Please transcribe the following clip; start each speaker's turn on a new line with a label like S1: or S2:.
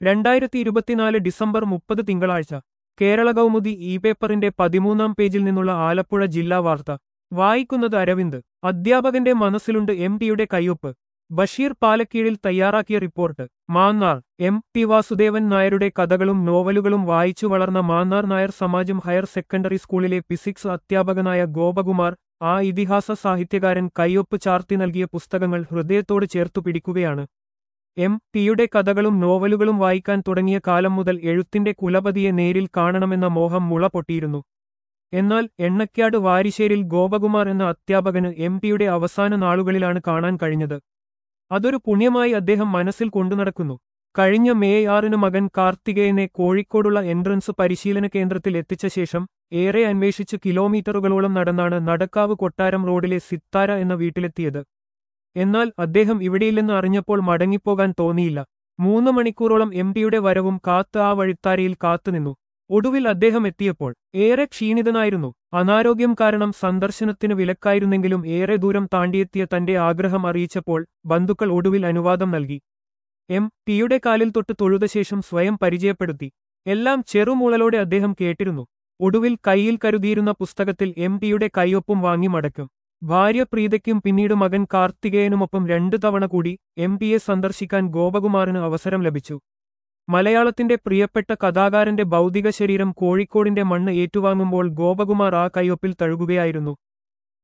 S1: രണ്ടായിരത്തി ഇരുപത്തിനാല് ഡിസംബർ മുപ്പത് തിങ്കളാഴ്ച കേരള കൗമുദി ഇ പേപ്പറിന്റെ പതിമൂന്നാം പേജിൽ നിന്നുള്ള ആലപ്പുഴ ജില്ലാ വാർത്ത വായിക്കുന്നത് അരവിന്ദ് അധ്യാപകന്റെ മനസ്സിലുണ്ട് എം ടിയുടെ കയ്യൊപ്പ് ബഷീർ പാലക്കീഴിൽ തയ്യാറാക്കിയ report Mannar M T Vasudevan നായരുടെ കഥകളും നോവലുകളും വായിച്ചു വളർന്ന മാന്നാർ നായർ സമാജം ഹയർ സെക്കൻഡറി സ്കൂളിലെ ഫിസിക്സ് അധ്യാപകനായ ഗോപകുമാർ ആ ഇതിഹാസ സാഹിത്യകാരൻ കയ്യൊപ്പ് ചാർത്തി നൽകിയ പുസ്തകങ്ങൾ ഹൃദയത്തോട് ചേർത്തു പിടിക്കുകയാണ് എം ടിയുടെ കഥകളും നോവലുകളും വായിക്കാൻ തുടങ്ങിയ കാലം മുതൽ എഴുത്തിന്റെ കുലപതിയെ നേരിൽ കാണണമെന്ന മോഹം മുള പൊട്ടിയിരുന്നു എന്നാൽ എണ്ണക്കാട് വാരിശ്ശേരിൽ ഗോപകുമാർ എന്ന അധ്യാപകന് എം ടിയുടെ അവസാന നാളുകളിലാണ് കാണാൻ കഴിഞ്ഞത് അതൊരു പുണ്യമായി അദ്ദേഹം മനസ്സിൽ കൊണ്ടുനടക്കുന്നു കഴിഞ്ഞ മേയ് ആറിന് മകൻ കാർത്തികേയനെ കോഴിക്കോടുള്ള എൻട്രൻസ് പരിശീലന കേന്ദ്രത്തിൽ എത്തിച്ച ശേഷം ഏറെ അന്വേഷിച്ച് കിലോമീറ്ററുകളോളം നടന്നാണ് നടക്കാവ് കൊട്ടാരം റോഡിലെ സിത്താര എന്ന വീട്ടിലെത്തിയത് എന്നാൽ അദ്ദേഹം ഇവിടെയില്ലെന്ന് അറിഞ്ഞപ്പോൾ മടങ്ങിപ്പോകാൻ തോന്നിയില്ല മൂന്ന് മണിക്കൂറോളം എം ടിയുടെ വരവും കാത്ത് ആ വഴിത്താരയിൽ കാത്തുനിന്നു ഒടുവിൽ അദ്ദേഹം എത്തിയപ്പോൾ ഏറെ ക്ഷീണിതനായിരുന്നു അനാരോഗ്യം കാരണം സന്ദർശനത്തിന് വിലക്കായിരുന്നെങ്കിലും ഏറെ ദൂരം താണ്ടിയെത്തിയ തന്റെ ആഗ്രഹം അറിയിച്ചപ്പോൾ ബന്ധുക്കൾ ഒടുവിൽ അനുവാദം നൽകി എം ടിയുടെ കാലിൽ തൊട്ട് തൊഴുത ശേഷം സ്വയം പരിചയപ്പെടുത്തി എല്ലാം ചെറുമൂളലോടെ അദ്ദേഹം കേട്ടിരുന്നു ഒടുവിൽ കൈയിൽ കരുതിയിരുന്ന പുസ്തകത്തിൽ എം ടിയുടെ കൈയൊപ്പും വാങ്ങി മടക്കും ഭാര്യ പ്രീതയ്ക്കും പിന്നീട് മകൻ കാർത്തികേയനുമൊപ്പം രണ്ടു തവണ കൂടി എം ടിയെ സന്ദർശിക്കാൻ ഗോപകുമാറിന് അവസരം ലഭിച്ചു മലയാളത്തിന്റെ പ്രിയപ്പെട്ട കഥാകാരന്റെ ഭൗതിക ശരീരം കോഴിക്കോടിന്റെ മണ്ണ് ഏറ്റുവാങ്ങുമ്പോൾ ഗോപകുമാർ ആ കയ്യൊപ്പിൽ തഴുകുകയായിരുന്നു